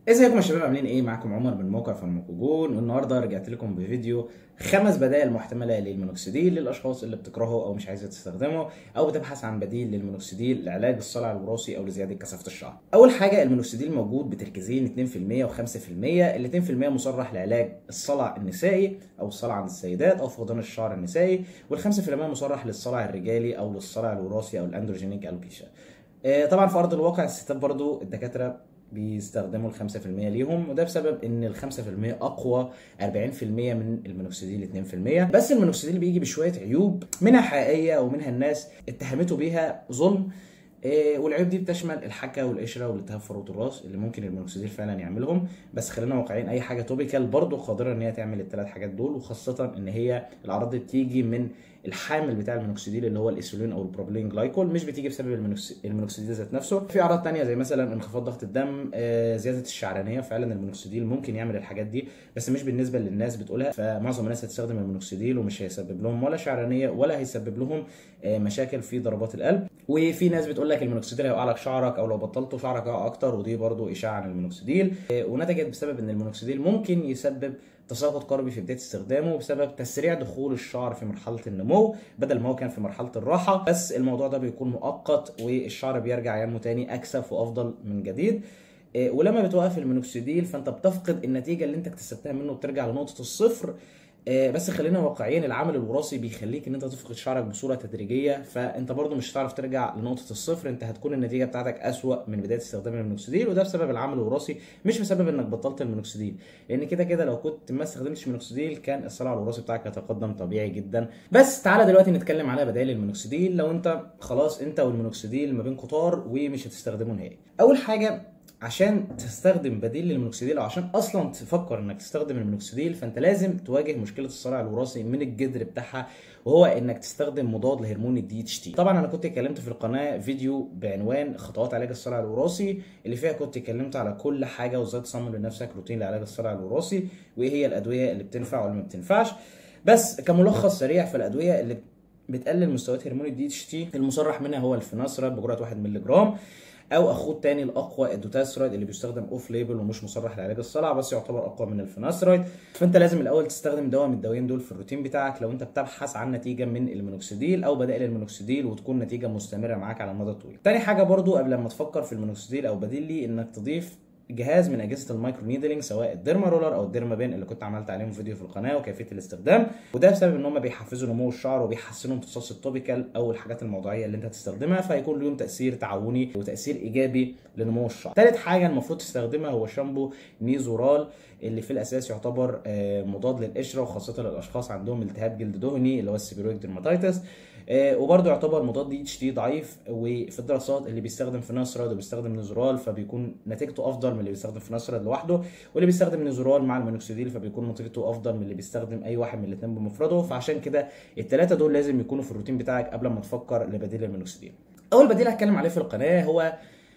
ازيكم يا شباب عاملين ايه معاكم عمر من موقع فارماكوجون والنهارده رجعت لكم بفيديو خمس بدائل محتمله للمونوكسيديل للاشخاص اللي بتكرهه او مش عايزه تستخدمه او بتبحث عن بديل للمونوكسيديل لعلاج الصلع الوراثي او لزياده كثافه الشعر. اول حاجه المونوكسيديل موجود بتركيزين 2% و5% ال 2% مصرح لعلاج الصلع النسائي او الصلع عند السيدات او فقدان الشعر النسائي وال 5% مصرح للصلع الرجالي او للصلع الوراثي او الاندروجينيك الوبيشا. طبعا في ارض الواقع الستات برضو الدكاتره بيستخدموا ال 5% ليهم وده بسبب ان ال 5% اقوى 40% من المونوكسيديل 2% بس المونوكسيديل بيجي بشويه عيوب منها حقيقيه ومنها الناس اتهمته بيها ظلم إيه والعيوب دي بتشمل الحكه والقشره والالتهاب فروه الراس اللي ممكن المونوكسيديل فعلا يعملهم بس خلينا واقعيين اي حاجه توبيكال برضه قادره ان هي تعمل الثلاث حاجات دول وخاصه ان هي الاعراض دي بتيجي من الحامل بتاع المونوكسيديل اللي هو الاسولين او البروبلين جلايكول مش بتيجي بسبب المونوكسيديل ذات نفسه في اعراض تانية زي مثلا انخفاض ضغط الدم آه زياده الشعرانيه فعلا المونوكسيديل ممكن يعمل الحاجات دي بس مش بالنسبه للناس بتقولها فمعظم الناس هتستخدم المونوكسيديل ومش هيسبب لهم ولا شعرانيه ولا هيسبب لهم آه مشاكل في ضربات القلب وفي ناس بتقول لك المونوكسيديل هيوقع لك شعرك او لو بطلته شعرك هيقع اكتر ودي برضو اشاعه عن المونوكسيديل آه ونتجت بسبب ان المونوكسيديل ممكن يسبب تساقط قلبي في بدايه استخدامه بسبب تسريع دخول الشعر في مرحله النمو بدل ما هو كان في مرحله الراحه بس الموضوع ده بيكون مؤقت والشعر بيرجع ينمو تاني اكثف وافضل من جديد ولما بتوقف المينوكسيديل فانت بتفقد النتيجه اللي انت اكتسبتها منه بترجع لنقطه الصفر بس خلينا واقعيين العامل الوراثي بيخليك ان انت تفقد شعرك بصوره تدريجيه فانت برضو مش هتعرف ترجع لنقطه الصفر انت هتكون النتيجه بتاعتك اسوا من بدايه استخدام المينوكسيديل وده بسبب العامل الوراثي مش بسبب انك بطلت المينوكسيديل لان كده كده لو كنت ما استخدمتش مينوكسيديل كان الصلع الوراثي بتاعك هيتقدم طبيعي جدا بس تعالى دلوقتي نتكلم على بدائل المينوكسيديل لو انت خلاص انت والمينوكسيديل ما بين قطار ومش هتستخدمه نهائي اول حاجه عشان تستخدم بديل للمينوكسيديل او عشان اصلا تفكر انك تستخدم المينوكسيديل فانت لازم تواجه مشكله الصلع الوراثي من الجذر بتاعها وهو انك تستخدم مضاد لهرمون الدي اتش تي طبعا انا كنت اتكلمت في القناه فيديو بعنوان خطوات علاج الصلع الوراثي اللي فيها كنت اتكلمت على كل حاجه وازاي تصمم لنفسك روتين لعلاج الصلع الوراثي وايه هي الادويه اللي بتنفع واللي ما بتنفعش بس كملخص سريع في الادويه اللي بتقلل مستويات هرمون الدي اتش تي المصرح منها هو الفيناسرا بجرعه 1 مللي جرام او اخوه الثاني الاقوى الدوتاسرايد اللي بيستخدم اوف ليبل ومش مصرح لعلاج الصلع بس يعتبر اقوى من الفيناسرايد فانت لازم الاول تستخدم دواء من الدوايين دول في الروتين بتاعك لو انت بتبحث عن نتيجه من المينوكسيديل او بدائل المينوكسيديل وتكون نتيجه مستمره معاك على المدى الطويل تاني حاجه برضو قبل ما تفكر في المينوكسيديل او بديل ليه انك تضيف جهاز من اجهزه المايكرو نيدلينج سواء الديرما رولر او الديرما بين اللي كنت عملت عليهم فيديو في القناه وكيفيه الاستخدام وده بسبب ان هم بيحفزوا نمو الشعر وبيحسنوا امتصاص التوبيكال او الحاجات الموضعيه اللي انت هتستخدمها فهيكون لهم تاثير تعاوني وتاثير ايجابي لنمو الشعر. ثالث حاجه المفروض تستخدمها هو شامبو نيزورال اللي في الاساس يعتبر مضاد للقشره وخاصه للاشخاص عندهم التهاب جلد دهني اللي هو السيبيرويك ديرماتيتس وبرده يعتبر مضاد دي اتش تي ضعيف وفي الدراسات اللي بيستخدم فيناسراد وبيستخدم نيزورال فبيكون نتيجته افضل من اللي بيستخدم فيناسراد لوحده واللي بيستخدم نيزورال مع المينوكسيديل فبيكون نتيجته افضل من اللي بيستخدم اي واحد من الاثنين بمفرده فعشان كده الثلاثه دول لازم يكونوا في الروتين بتاعك قبل ما تفكر لبديل المينوكسيديل اول بديل هتكلم عليه في القناه هو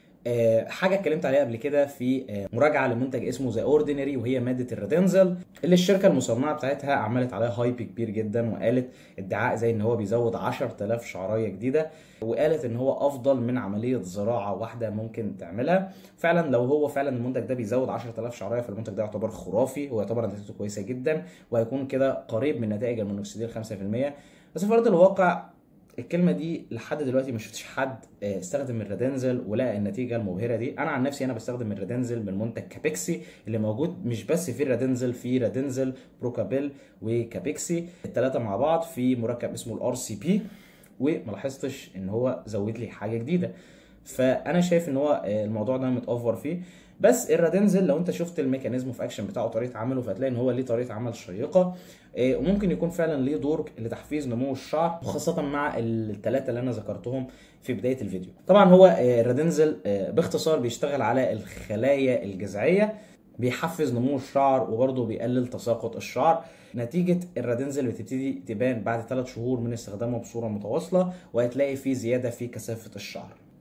حاجه اتكلمت عليها قبل كده في مراجعه لمنتج اسمه ذا اوردينري وهي ماده الرادنزل اللي الشركه المصنعه بتاعتها عملت عليها هايب كبير جدا وقالت ادعاء زي ان هو بيزود 10000 شعرايه جديده وقالت ان هو افضل من عمليه زراعه واحده ممكن تعملها فعلا لو هو فعلا المنتج ده بيزود 10000 شعرايه فالمنتج ده يعتبر خرافي ويعتبر نتيجته كويسه جدا وهيكون كده قريب من نتائج المونوكسيديل 5% بس في ارض الواقع الكلمه دي لحد دلوقتي ما شفتش حد استخدم الرادنزل ولقى النتيجه المبهره دي انا عن نفسي انا بستخدم الرادنزل من منتج كابيكسي اللي موجود مش بس في الرادنزل في رادنزل بروكابيل وكابيكسي الثلاثه مع بعض في مركب اسمه الار سي بي وما لاحظتش ان هو زود لي حاجه جديده فانا شايف ان هو الموضوع ده متأفور فيه بس الرادنزل لو انت شفت الميكانيزم في اكشن بتاعه طريقه عمله فهتلاقي ان هو ليه طريقه عمل شيقه وممكن يكون فعلا ليه دور لتحفيز نمو الشعر وخاصه مع الثلاثه اللي انا ذكرتهم في بدايه الفيديو طبعا هو الرادنزل باختصار بيشتغل على الخلايا الجذعيه بيحفز نمو الشعر وبرضه بيقلل تساقط الشعر نتيجة الرادنزل بتبتدي تبان بعد ثلاث شهور من استخدامه بصورة متواصلة وهتلاقي فيه زيادة في كثافة الشعر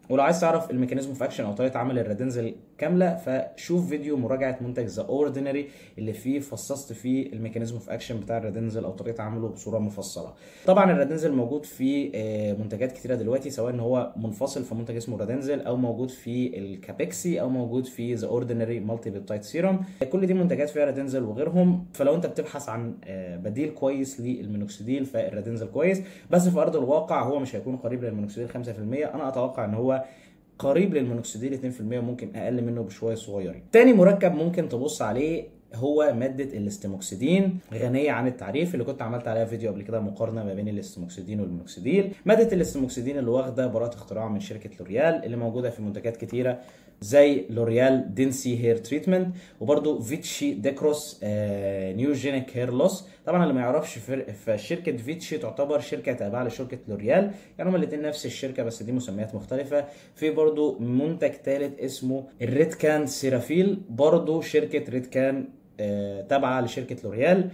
ولو عايز تعرف الميكانيزم اوف اكشن او طريقه عمل الرادنزل كامله فشوف فيديو مراجعه منتج ذا اوردينري اللي فيه فصصت فيه الميكانيزم اوف اكشن بتاع الرادنزل او طريقه عمله بصوره مفصله طبعا الرادنزل موجود في آه، منتجات كتيره دلوقتي سواء ان هو منفصل في منتج اسمه رادنزل او موجود في الكابكسي او موجود في ذا اوردينري مالتي بيبتايد سيروم كل دي منتجات فيها رادنزل وغيرهم فلو انت بتبحث عن آه، بديل كويس للمينوكسيديل فالرادنزل كويس بس في ارض الواقع هو مش هيكون قريب للمينوكسيديل 5% انا اتوقع ان هو قريب للمونوكسيديل 2% وممكن اقل منه بشويه صغيرين. تاني مركب ممكن تبص عليه هو مادة الاستموكسيدين غنية عن التعريف اللي كنت عملت عليها فيديو قبل كده مقارنة ما بين الاستموكسيدين والمونوكسيديل مادة الاستموكسيدين اللي واخدة براءة اختراع من شركة لوريال اللي موجودة في منتجات كتيرة زي لوريال دينسي هير تريتمنت وبرده فيتشي ديكروس آه نيوجينيك هير لوس طبعا اللي ما يعرفش فشركه فيتشي تعتبر شركه تابعه لشركه لوريال يعني هما الاثنين نفس الشركه بس دي مسميات مختلفه في برضو منتج ثالث اسمه الريد كان سيرافيل برضو شركه ريد كان آه تابعه لشركه لوريال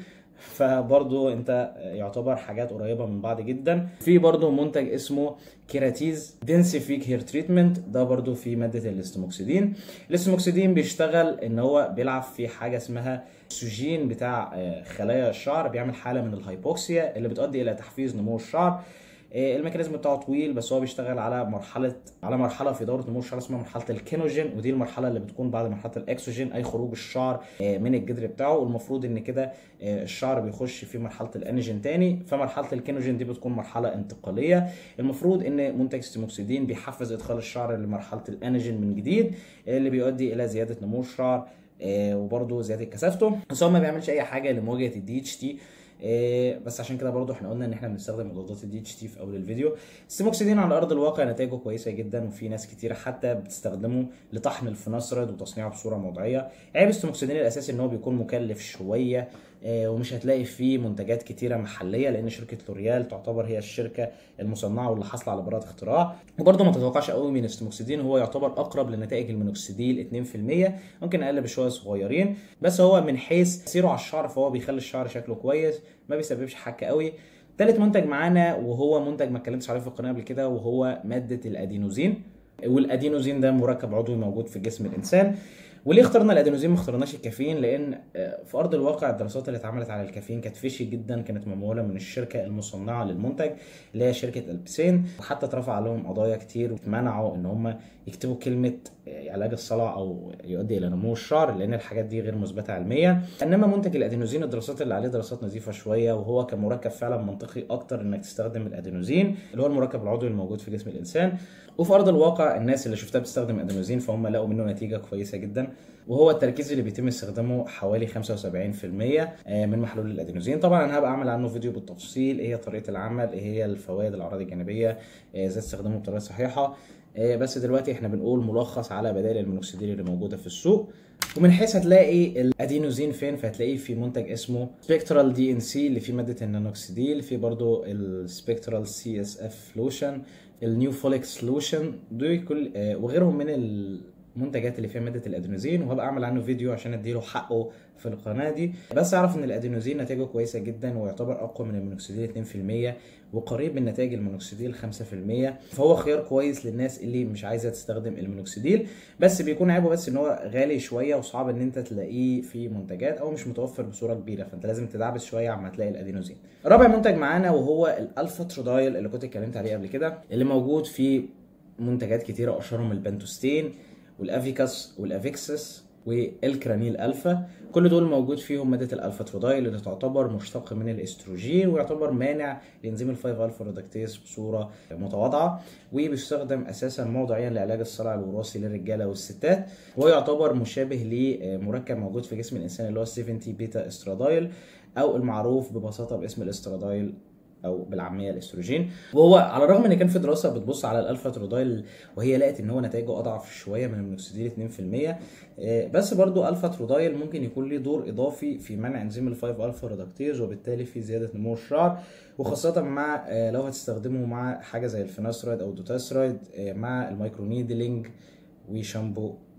فبرضو انت يعتبر حاجات قريبه من بعض جدا في برضو منتج اسمه كيراتيز دينسيفيك هير تريتمنت ده برضو في ماده الاستموكسيدين الاستموكسيدين بيشتغل ان هو بيلعب في حاجه اسمها السوجين بتاع خلايا الشعر بيعمل حاله من الهايبوكسيا اللي بتؤدي الى تحفيز نمو الشعر الميكانيزم بتاعه طويل بس هو بيشتغل على مرحله على مرحله في دوره نمو الشعر اسمها مرحله الكينوجين ودي المرحله اللي بتكون بعد مرحله الاكسوجين اي خروج الشعر من الجذر بتاعه والمفروض ان كده الشعر بيخش في مرحله الانيجين تاني فمرحله الكينوجين دي بتكون مرحله انتقاليه المفروض ان منتج ستيموكسيدين بيحفز ادخال الشعر لمرحله الانيجين من جديد اللي بيؤدي الى زياده نمو الشعر وبرده زياده كثافته بس هو ما بيعملش اي حاجه لمواجهه الدي اتش تي إيه بس عشان كده برضو احنا قلنا ان احنا بنستخدم مضادات الدي اتش تي في اول الفيديو السيموكسيدين على ارض الواقع نتائجه كويسه جدا وفي ناس كتيره حتى بتستخدمه لطحن الفينوسرد وتصنيعه بصوره موضعيه عيب السيموكسيدين الاساسي ان هو بيكون مكلف شويه إيه ومش هتلاقي فيه منتجات كتيره محليه لان شركه لوريال تعتبر هي الشركه المصنعه واللي حاصله على براءه اختراع وبرضه ما تتوقعش قوي من السيموكسيدين هو يعتبر اقرب لنتائج المينوكسيديل 2% ممكن اقل بشويه صغيرين بس هو من حيث تاثيره على الشعر فهو بيخلي الشعر شكله كويس ما بيسببش حكه قوي تالت منتج معانا وهو منتج ما اتكلمتش عليه في القناه قبل كده وهو ماده الادينوزين والادينوزين ده مركب عضوي موجود في جسم الانسان وليه اخترنا الادينوزين ما اخترناش الكافيين لان في ارض الواقع الدراسات اللي اتعملت على الكافيين كانت فيشي جدا كانت مموله من الشركه المصنعه للمنتج اللي هي شركه البسين وحتى اترفع عليهم قضايا كتير واتمنعوا ان هم يكتبوا كلمه علاج الصلع او يؤدي الى نمو الشعر لان الحاجات دي غير مثبته علميا انما منتج الادينوزين الدراسات اللي عليه دراسات نظيفه شويه وهو كمركب فعلا منطقي اكتر انك تستخدم الادينوزين اللي هو المركب العضوي الموجود في جسم الانسان وفي ارض الواقع الناس اللي شفتها بتستخدم ادينوزين فهم لقوا منه نتيجه كويسه جدا وهو التركيز اللي بيتم استخدامه حوالي 75% من محلول الادينوزين طبعا انا هبقى اعمل عنه فيديو بالتفصيل ايه هي طريقه العمل ايه هي الفوائد الاعراض الجانبيه ازاي تستخدمه بطريقه صحيحه بس دلوقتي احنا بنقول ملخص على بدائل المينوكسيديل اللي موجوده في السوق ومن حيث هتلاقي الادينوزين فين فهتلاقيه في منتج اسمه سبيكترال دي ان سي اللي فيه ماده النانوكسيديل في برضو السبيكترال سي اس اف لوشن النيو فوليك سولوشن دول كل وغيرهم من المنتجات اللي فيها ماده الادينوزين وهبقى اعمل عنه فيديو عشان اديله حقه في القناه دي بس اعرف ان الادينوزين نتائجه كويسه جدا ويعتبر اقوى من المينوكسيديل 2% وقريب من نتائج المينوكسيديل 5% فهو خيار كويس للناس اللي مش عايزه تستخدم المينوكسيديل بس بيكون عيبه بس ان هو غالي شويه وصعب ان انت تلاقيه في منتجات او مش متوفر بصوره كبيره فانت لازم تدعبس شويه عما تلاقي الادينوزين رابع منتج معانا وهو الالفا ترودايل اللي كنت اتكلمت عليه قبل كده اللي موجود في منتجات كتيره اشهرهم البنتوستين والافيكاس والافيكسس والكرانيل الفا كل دول موجود فيهم ماده الالفا ترودايل اللي تعتبر مشتق من الاستروجين ويعتبر مانع لانزيم الفايف الفا ريدكتيز بصوره متواضعه وبيستخدم اساسا موضعيا لعلاج الصلع الوراثي للرجاله والستات وهو يعتبر مشابه لمركب موجود في جسم الانسان اللي هو 70 بيتا استرادايل او المعروف ببساطه باسم الاسترادايل او بالعاميه الاستروجين وهو على الرغم ان كان في دراسه بتبص على الالفا ترودايل وهي لقت ان هو نتائجه اضعف شويه من المينوكسيديل 2% بس برضو الفا ترودايل ممكن يكون له دور اضافي في منع انزيم الفايف الفا ريدكتيز وبالتالي في زياده نمو الشعر وخاصه مع لو هتستخدمه مع حاجه زي الفيناسرايد او الدوتاسرايد مع المايكرونيدلينج وشامبو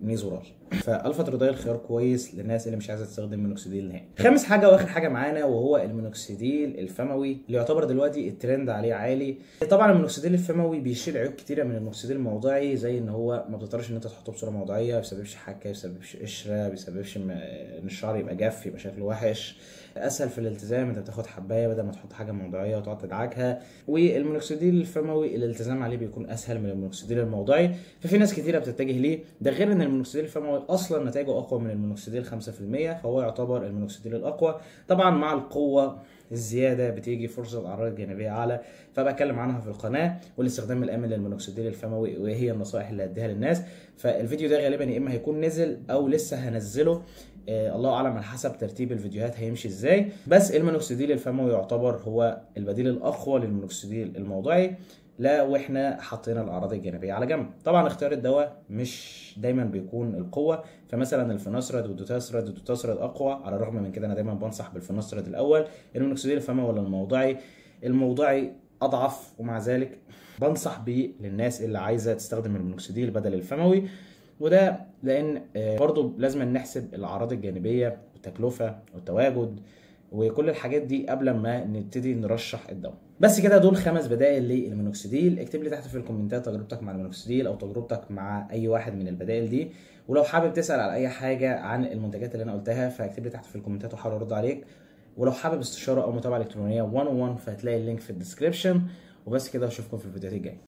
نيزورال فالفا ترودايل خيار كويس للناس اللي مش عايزه تستخدم مينوكسيديل نهائي خامس حاجه واخر حاجه معانا وهو المينوكسيديل الفموي اللي يعتبر دلوقتي الترند عليه عالي طبعا المينوكسيديل الفموي بيشيل عيوب كتيره من المينوكسيديل الموضعي زي ان هو ما بتضطرش ان انت تحطه بصوره موضعيه ما بيسببش حكه ما بيسببش قشره ما بيسببش م- ان الشعر يبقى جاف يبقى شكله وحش اسهل في الالتزام انت بتاخد حبايه بدل ما تحط حاجه موضعيه وتقعد تدعكها والمينوكسيديل الفموي الالتزام عليه بيكون اسهل من المينوكسيديل الموضعي ففي ناس كتيره بتتجه ليه ده غير ان المينوكسيديل الفموي اصلا نتائجه اقوى من المينوكسيديل 5% فهو يعتبر المينوكسيديل الاقوى طبعا مع القوه الزياده بتيجي فرصه اعراض جانبيه اعلى فبتكلم عنها في القناه والاستخدام الامن للمينوكسيديل الفموي وايه هي النصائح اللي هديها للناس فالفيديو ده غالبا يا اما هيكون نزل او لسه هنزله آه، الله اعلم على حسب ترتيب الفيديوهات هيمشي ازاي بس المينوكسيديل الفموي يعتبر هو البديل الاقوى للمينوكسيديل الموضعي لا واحنا حطينا الاعراض الجانبيه على جنب طبعا اختيار الدواء مش دايما بيكون القوه فمثلا الفينوسراد والدوتاسراد الدوتاسراد اقوى على الرغم من كده انا دايما بنصح بالفينوسراد الاول المينوكسيديل الفموي ولا الموضعي الموضعي اضعف ومع ذلك بنصح بيه للناس اللي عايزه تستخدم المينوكسيديل بدل الفموي وده لان آه، برضو لازم نحسب الاعراض الجانبيه والتكلفه والتواجد وكل الحاجات دي قبل ما نبتدي نرشح الدواء بس كده دول خمس بدائل للمينوكسيديل اكتب لي تحت في الكومنتات تجربتك مع المينوكسيديل او تجربتك مع اي واحد من البدائل دي ولو حابب تسال على اي حاجه عن المنتجات اللي انا قلتها فاكتب لي تحت في الكومنتات واحاول ارد عليك ولو حابب استشاره او متابعه الكترونيه 101 فهتلاقي اللينك في الديسكربشن وبس كده اشوفكم في الفيديوهات الجايه